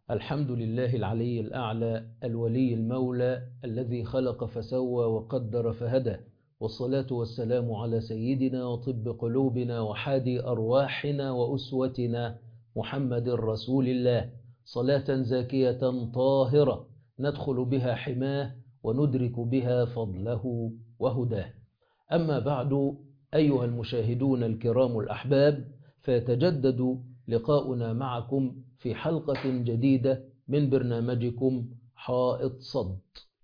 الحمد لله العلي الأعلى الولي المولى الذي خلق فسوى وقدر فهدى والصلاة والسلام على سيدنا وطب قلوبنا وحادي أرواحنا وأسوتنا محمد رسول الله صلاة زاكية طاهرة ندخل بها حماه وندرك بها فضله وهداه أما بعد أيها المشاهدون الكرام الأحباب فيتجدد لقاؤنا معكم في حلقة جديدة من برنامجكم حائط صد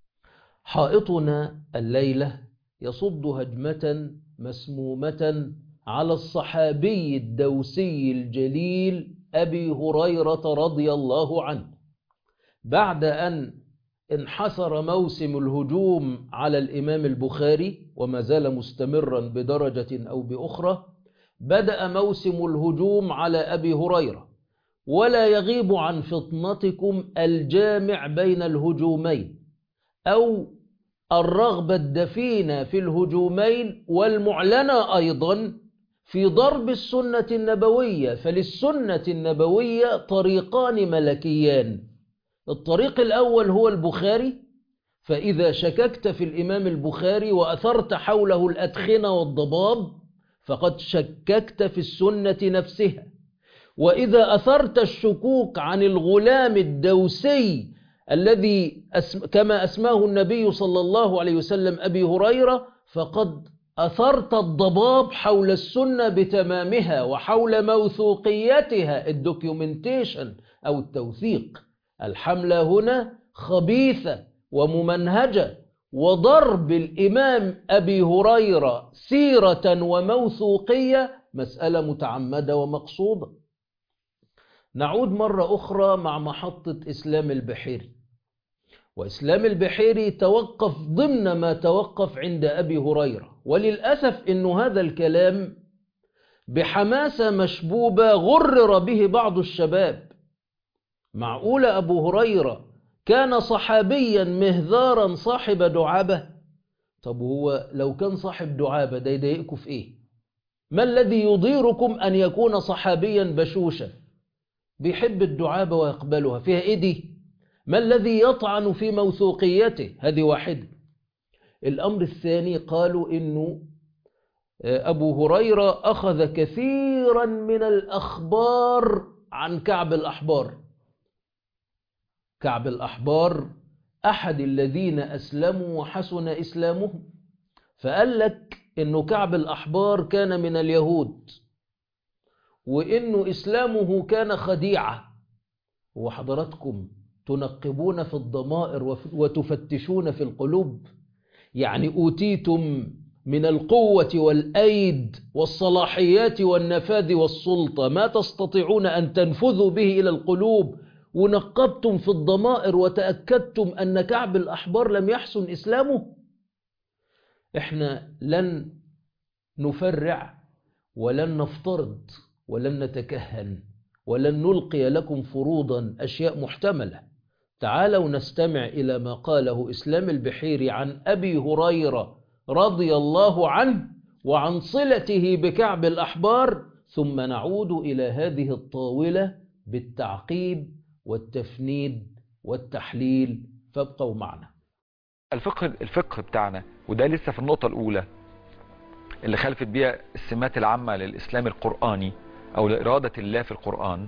حائطنا الليلة يصد هجمة مسمومة على الصحابي الدوسي الجليل أبي هريرة رضي الله عنه بعد أن انحسر موسم الهجوم على الإمام البخاري وما زال مستمرا بدرجة أو بأخرى بدأ موسم الهجوم على أبي هريرة ولا يغيب عن فطنتكم الجامع بين الهجومين أو الرغبة الدفينة في الهجومين والمعلنة أيضا في ضرب السنة النبوية فللسنة النبوية طريقان ملكيان الطريق الأول هو البخاري فإذا شككت في الإمام البخاري وأثرت حوله الأدخنة والضباب فقد شككت في السنة نفسها وإذا أثرت الشكوك عن الغلام الدوسي الذي أسم كما أسماه النبي صلى الله عليه وسلم أبي هريرة فقد أثرت الضباب حول السنة بتمامها وحول موثوقيتها الدوكيومنتيشن أو التوثيق الحملة هنا خبيثة وممنهجة وضرب الإمام أبي هريرة سيرة وموثوقية مسألة متعمدة ومقصودة نعود مرة أخرى مع محطة إسلام البحيري وإسلام البحيري توقف ضمن ما توقف عند أبي هريرة وللأسف أن هذا الكلام بحماسة مشبوبة غرر به بعض الشباب معقول أبو هريرة كان صحابيا مهذارا صاحب دعابة طب هو لو كان صاحب دعابة ده يضايقكم في إيه ما الذي يضيركم أن يكون صحابيا بشوشا بيحب الدعابة ويقبلها فيها إيه دي ما الذي يطعن في موثوقيته هذه واحدة الأمر الثاني قالوا إنه أبو هريرة أخذ كثيرا من الأخبار عن كعب الأحبار كعب الأحبار أحد الذين أسلموا وحسن إسلامهم فقال لك إنه كعب الأحبار كان من اليهود وإنه إسلامه كان خديعة وحضراتكم تنقبون في الضمائر وتفتشون في القلوب يعني أوتيتم من القوة والأيد والصلاحيات والنفاذ والسلطة ما تستطيعون أن تنفذوا به إلى القلوب ونقبتم في الضمائر وتأكدتم أن كعب الأحبار لم يحسن إسلامه إحنا لن نفرع ولن نفترض ولن نتكهن ولن نلقي لكم فروضا أشياء محتملة تعالوا نستمع إلى ما قاله إسلام البحيري عن أبي هريرة رضي الله عنه وعن صلته بكعب الأحبار ثم نعود إلى هذه الطاولة بالتعقيب والتفنيد والتحليل فابقوا معنا الفقه الفقه بتاعنا وده لسه في النقطة الأولى اللي خلفت بيها السمات العامة للإسلام القرآني أو لإرادة الله في القرآن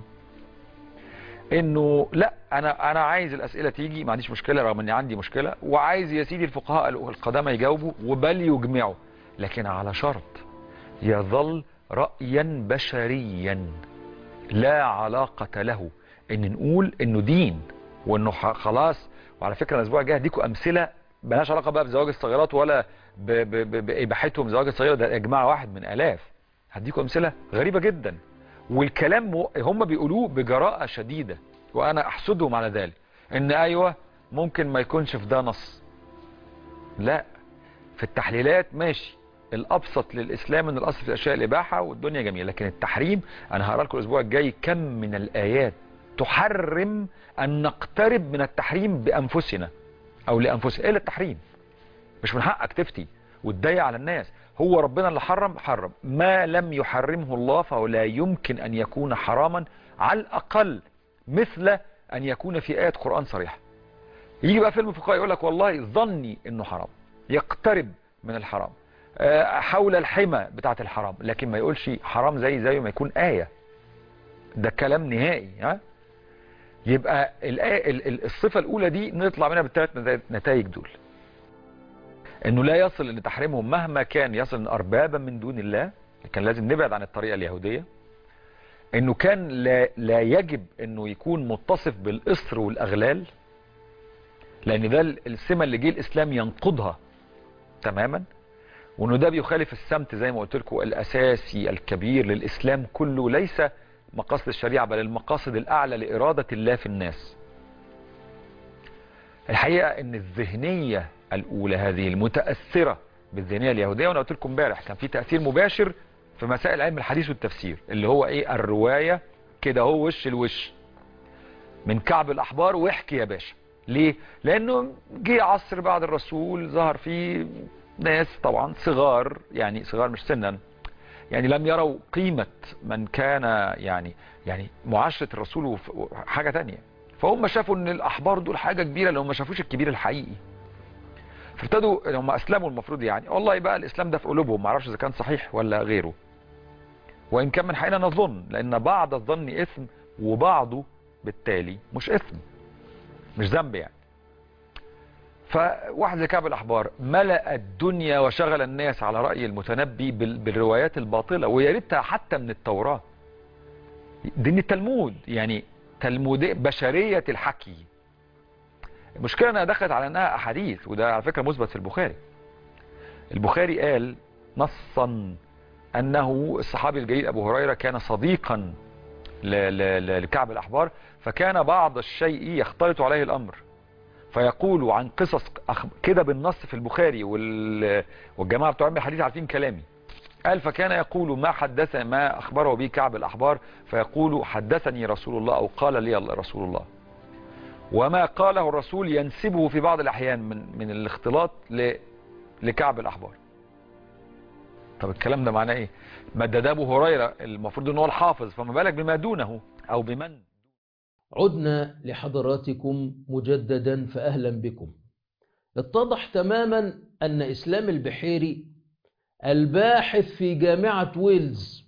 إنه لا أنا أنا عايز الأسئلة تيجي ما عنديش مشكلة رغم إني عندي مشكلة وعايز يا سيدي الفقهاء القدامى يجاوبوا وبل يجمعوا لكن على شرط يظل رأيا بشريا لا علاقة له ان نقول انه دين وانه خلاص وعلى فكرة الاسبوع الجاي هديكم امثلة مالهاش علاقة بقى بزواج الصغيرات ولا باباحتهم زواج الصغيرة ده يا جماعة واحد من الاف هديكم امثلة غريبة جدا والكلام هم بيقولوه بجراءة شديدة وانا احسدهم على ذلك ان ايوه ممكن ما يكونش في ده نص لا في التحليلات ماشي الابسط للاسلام ان الاصل في الاشياء الاباحه والدنيا جميله لكن التحريم انا هقرا لكم الاسبوع الجاي كم من الايات تحرم ان نقترب من التحريم بانفسنا او لانفسنا الا التحريم مش من حقك تفتي وتضيق على الناس هو ربنا اللي حرم حرم ما لم يحرمه الله فهو لا يمكن ان يكون حراما على الاقل مثل أن يكون في آية قرآن صريحة يجي بقى فيلم فقهاء يقول لك والله ظني انه حرام يقترب من الحرام آه، حول الحمى بتاعت الحرام لكن ما يقولش حرام زي زيه ما يكون آية ده كلام نهائي ها يبقى الآية ال- ال- الصفة الأولى دي نطلع منها بالثلاث نتائج دول انه لا يصل ان تحريمهم مهما كان يصل ان اربابا من دون الله كان لازم نبعد عن الطريقة اليهودية انه كان لا, لا يجب انه يكون متصف بالاصر والاغلال لان ده السمة اللي جه الاسلام ينقضها تماما وانه ده بيخالف السمت زي ما قلت لكم الاساسي الكبير للاسلام كله ليس مقاصد الشريعة بل المقاصد الاعلى لارادة الله في الناس الحقيقة ان الذهنية الاولى هذه المتأثرة بالذهنية اليهودية وانا قلت لكم امبارح كان في تأثير مباشر في مسائل علم الحديث والتفسير اللي هو ايه الرواية كده هو وش الوش من كعب الاحبار واحكي يا باشا ليه لانه جه عصر بعد الرسول ظهر فيه ناس طبعا صغار يعني صغار مش سنا يعني لم يروا قيمة من كان يعني يعني معاشرة الرسول وف- حاجة تانية فهم شافوا ان الاحبار دول حاجة كبيرة لو ما شافوش الكبير الحقيقي فابتدوا هم اسلموا المفروض يعني والله بقى الاسلام ده في قلوبهم ما اعرفش اذا كان صحيح ولا غيره وان كان من حقنا نظن لان بعض الظن اثم وبعضه بالتالي مش اثم مش ذنب يعني فواحد زي كعب الاحبار ملأ الدنيا وشغل الناس على رأي المتنبي بال- بالروايات الباطلة ويا ريتها حتى من التوراة دي من التلمود يعني تلمود بشرية الحكي المشكلة انها دخلت على انها احاديث وده على فكرة مثبت في البخاري البخاري قال نصا انه الصحابي الجليل ابو هريرة كان صديقا ل- ل- ل- لكعب الاحبار فكان بعض الشيء يختلط عليه الامر فيقول عن قصص أخ- كده بالنص في البخاري وال... والجماعة بتوع علم الحديث عارفين كلامي قال فكان يقول ما حدث ما أخبره به كعب الأحبار فيقول حدثني رسول الله أو قال لي رسول الله وما قاله الرسول ينسبه في بعض الأحيان من, من الاختلاط ل... لكعب الأحبار طب الكلام ده معناه ايه ما ده ده ابو هريره المفروض ان هو الحافظ فما بالك بما دونه او بمن عدنا لحضراتكم مجددا فأهلا بكم اتضح تماما أن إسلام البحيري الباحث في جامعة ويلز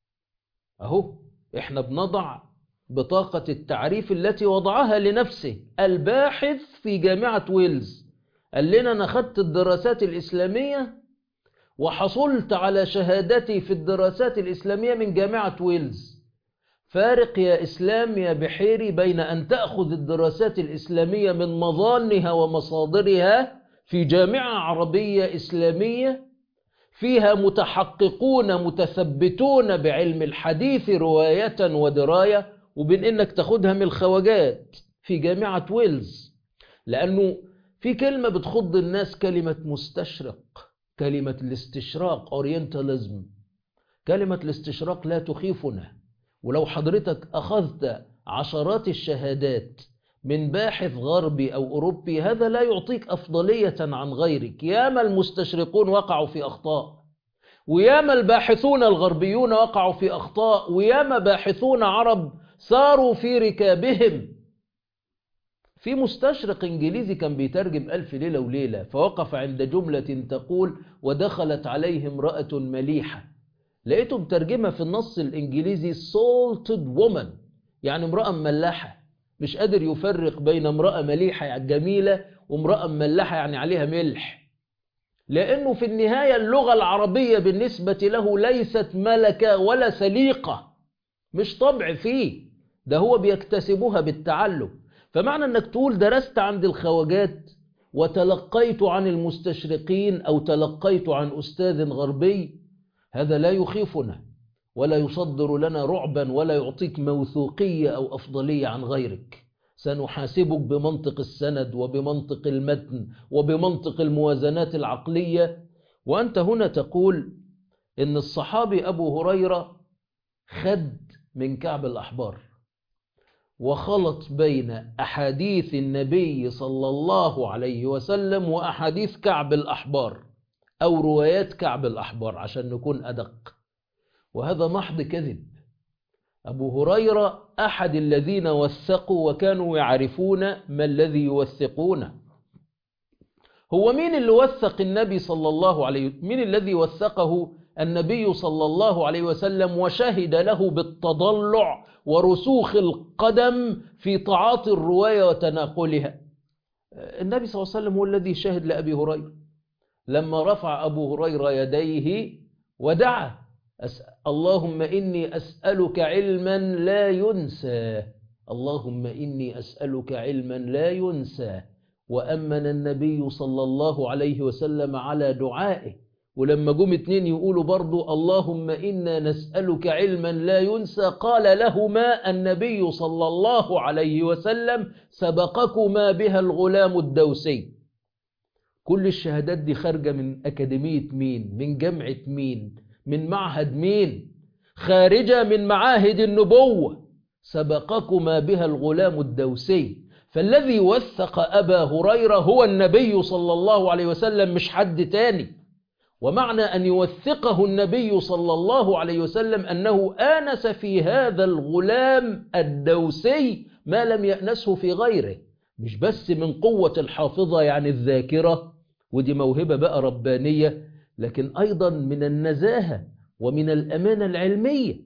أهو إحنا بنضع بطاقة التعريف التي وضعها لنفسه الباحث في جامعة ويلز قال لنا أنا خدت الدراسات الإسلامية وحصلت على شهادتي في الدراسات الإسلامية من جامعة ويلز فارق يا إسلام يا بحيري بين أن تأخذ الدراسات الإسلامية من مظانها ومصادرها في جامعة عربية إسلامية فيها متحققون متثبتون بعلم الحديث رواية ودراية وبين إنك تاخدها من الخواجات في جامعة ويلز لأنه في كلمة بتخض الناس كلمة مستشرق كلمة الاستشراق أورينتاليزم كلمة الاستشراق لا تخيفنا ولو حضرتك أخذت عشرات الشهادات من باحث غربي أو أوروبي هذا لا يعطيك أفضلية عن غيرك ياما المستشرقون وقعوا في أخطاء وياما الباحثون الغربيون وقعوا في أخطاء وياما باحثون عرب ساروا في ركابهم في مستشرق إنجليزي كان بيترجم ألف ليلة وليلة فوقف عند جملة تقول ودخلت عليه امرأة مليحة لقيته مترجمها في النص الإنجليزي salted woman يعني امرأة مملحة مش قادر يفرق بين امرأة مليحة يعني جميلة وامرأة مملحة يعني عليها ملح لأنه في النهاية اللغة العربية بالنسبة له ليست ملكة ولا سليقة مش طبع فيه ده هو بيكتسبها بالتعلم فمعنى انك تقول درست عند الخواجات وتلقيت عن المستشرقين أو تلقيت عن أستاذ غربي هذا لا يخيفنا ولا يصدر لنا رعبا ولا يعطيك موثوقية أو أفضلية عن غيرك سنحاسبك بمنطق السند وبمنطق المتن وبمنطق الموازنات العقلية وأنت هنا تقول إن الصحابي أبو هريرة خد من كعب الأحبار وخلط بين أحاديث النبي صلى الله عليه وسلم وأحاديث كعب الأحبار أو روايات كعب الأحبار عشان نكون أدق وهذا محض كذب أبو هريرة أحد الذين وثقوا وكانوا يعرفون ما الذي يوثقونه هو مين اللي وثق النبي صلى الله عليه مين الذي وثقه النبي صلى الله عليه وسلم وشهد له بالتضلع ورسوخ القدم في تعاطي الرواية وتناقلها النبي صلى الله عليه وسلم هو الذي شهد لأبي هريرة لما رفع أبو هريرة يديه ودعا اللهم إني أسألك علما لا ينسى اللهم إني أسألك علما لا ينسى وأمن النبي صلى الله عليه وسلم على دعائه ولما جم اتنين يقولوا برضو اللهم إنا نسألك علما لا ينسى قال لهما النبي صلى الله عليه وسلم سبقكما بها الغلام الدوسي كل الشهادات دي خارجة من أكاديمية مين من جامعة مين من معهد مين خارجة من معاهد النبوة سبقكما بها الغلام الدوسي فالذي وثق أبا هريرة هو النبي صلى الله عليه وسلم مش حد تاني ومعنى أن يوثقه النبي صلى الله عليه وسلم أنه آنس في هذا الغلام الدوسي ما لم يأنسه في غيره مش بس من قوة الحافظة يعني الذاكرة ودي موهبة بقى ربانية لكن أيضا من النزاهة ومن الأمانة العلمية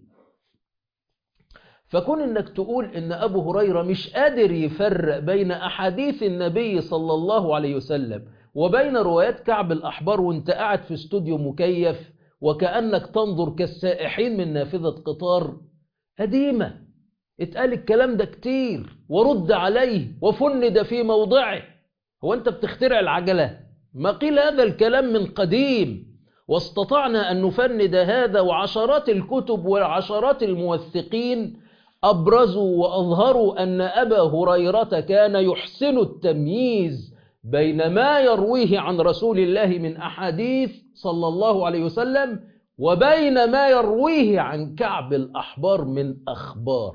فكون انك تقول ان ابو هريرة مش قادر يفرق بين احاديث النبي صلى الله عليه وسلم وبين روايات كعب الاحبار وانت قاعد في استوديو مكيف وكأنك تنظر كالسائحين من نافذة قطار قديمة اتقال الكلام ده كتير ورد عليه وفند في موضعه هو انت بتخترع العجلة ما قيل هذا الكلام من قديم واستطعنا أن نفند هذا وعشرات الكتب وعشرات الموثقين أبرزوا وأظهروا أن أبا هريرة كان يحسن التمييز بين ما يرويه عن رسول الله من أحاديث صلى الله عليه وسلم وبين ما يرويه عن كعب الأحبار من أخبار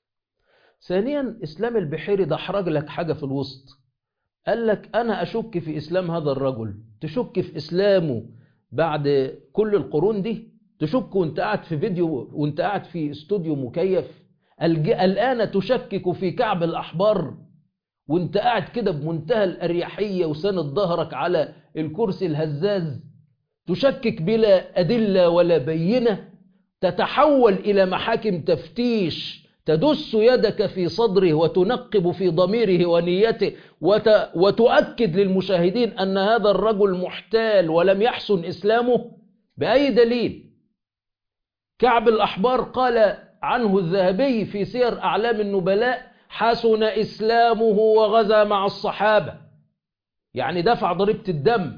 ثانيا إسلام البحيري ده حرج لك حاجة في الوسط قال لك أنا أشك في إسلام هذا الرجل تشك في إسلامه بعد كل القرون دي تشك وانت قاعد في فيديو وانت قاعد في استوديو مكيف الآن تشكك في كعب الأحبار وانت قاعد كده بمنتهى الأريحية وساند ظهرك على الكرسي الهزاز تشكك بلا أدلة ولا بينة تتحول إلى محاكم تفتيش تدس يدك في صدره وتنقب في ضميره ونيته وت... وتؤكد للمشاهدين أن هذا الرجل محتال ولم يحسن إسلامه بأي دليل كعب الأحبار قال عنه الذهبي في سير أعلام النبلاء حسن إسلامه وغزا مع الصحابة يعني دفع ضريبة الدم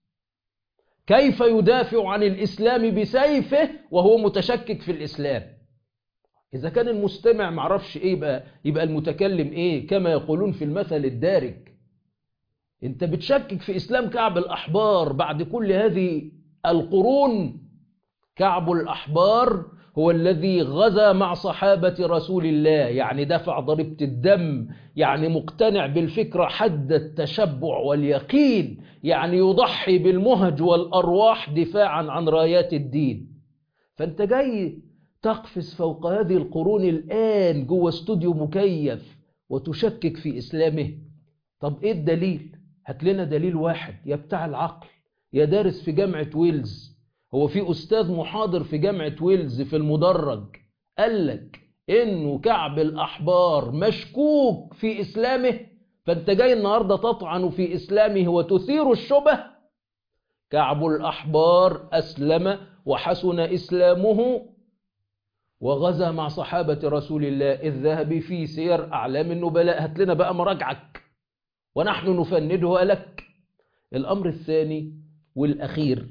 كيف يدافع عن الإسلام بسيفه وهو متشكك في الإسلام إذا كان المستمع معرفش إيه يبقى, يبقى المتكلم إيه كما يقولون في المثل الدارج أنت بتشكك في إسلام كعب الأحبار بعد كل هذه القرون كعب الأحبار هو الذي غزا مع صحابة رسول الله يعني دفع ضريبة الدم يعني مقتنع بالفكرة حد التشبع واليقين يعني يضحي بالمهج والأرواح دفاعا عن رايات الدين فأنت جاي تقفز فوق هذه القرون الآن جوه استوديو مكيف وتشكك في إسلامه طب إيه الدليل؟ هات لنا دليل واحد يا بتاع العقل يا دارس في جامعة ويلز هو في أستاذ محاضر في جامعة ويلز في المدرج قال لك إنه كعب الأحبار مشكوك في إسلامه فأنت جاي النهاردة تطعن في إسلامه وتثير الشبه كعب الأحبار أسلم وحسن إسلامه وغزا مع صحابة رسول الله الذهبي في سير أعلام النبلاء هات لنا بقى مراجعك ونحن نفندها لك الأمر الثاني والأخير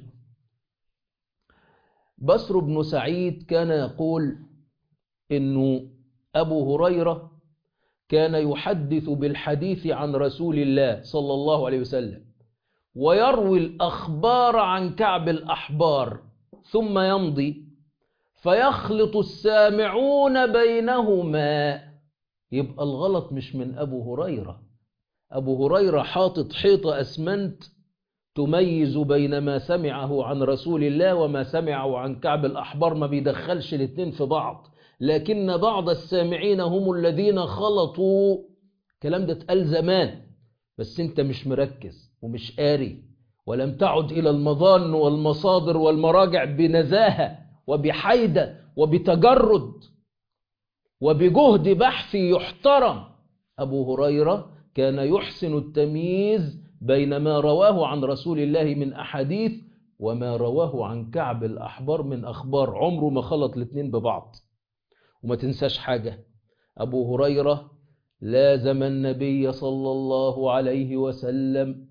بصر بن سعيد كان يقول إنه أبو هريرة كان يحدث بالحديث عن رسول الله صلى الله عليه وسلم ويروي الأخبار عن كعب الأحبار ثم يمضي فيخلط السامعون بينهما يبقى الغلط مش من أبو هريرة أبو هريرة حاطط حيطة أسمنت تميز بين ما سمعه عن رسول الله وما سمعه عن كعب الأحبار ما بيدخلش الاتنين في بعض لكن بعض السامعين هم الذين خلطوا الكلام ده اتقال زمان بس انت مش مركز ومش قاري ولم تعد إلى المظان والمصادر والمراجع بنزاهة وبحيدة وبتجرد وبجهد بحثي يحترم أبو هريرة كان يحسن التمييز بين ما رواه عن رسول الله من أحاديث وما رواه عن كعب الأحبار من أخبار عمره ما خلط الاثنين ببعض وما تنساش حاجة أبو هريرة لازم النبي صلى الله عليه وسلم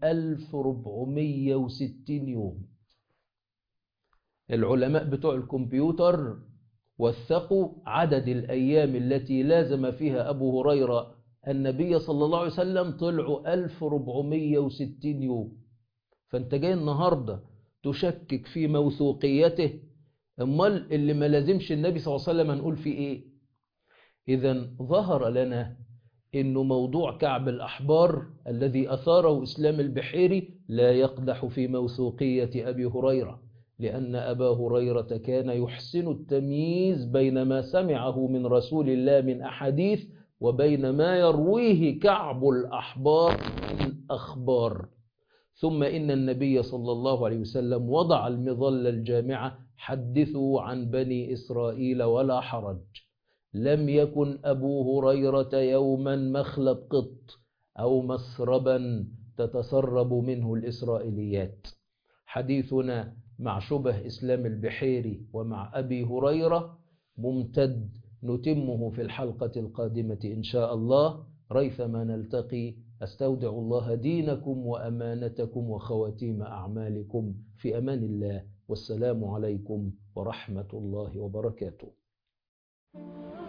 1460 يوم العلماء بتوع الكمبيوتر وثقوا عدد الأيام التي لازم فيها أبو هريرة النبي صلى الله عليه وسلم طلعوا 1460 يوم فانت جاي النهاردة تشكك في موثوقيته امال اللي ما لازمش النبي صلى الله عليه وسلم هنقول فيه ايه اذا ظهر لنا انه موضوع كعب الاحبار الذي اثاره اسلام البحيري لا يقدح في موثوقية ابي هريرة لان ابا هريرة كان يحسن التمييز بين ما سمعه من رسول الله من احاديث وبين ما يرويه كعب الأحبار من أخبار ثم إن النبي صلى الله عليه وسلم وضع المظلة الجامعة حدثوا عن بني إسرائيل ولا حرج لم يكن أبو هريرة يوما مخلب قط أو مسربا تتسرب منه الإسرائيليات حديثنا مع شبه إسلام البحيري ومع أبي هريرة ممتد نتمه في الحلقة القادمة إن شاء الله ريثما نلتقي أستودع الله دينكم وأمانتكم وخواتيم أعمالكم في أمان الله والسلام عليكم ورحمة الله وبركاته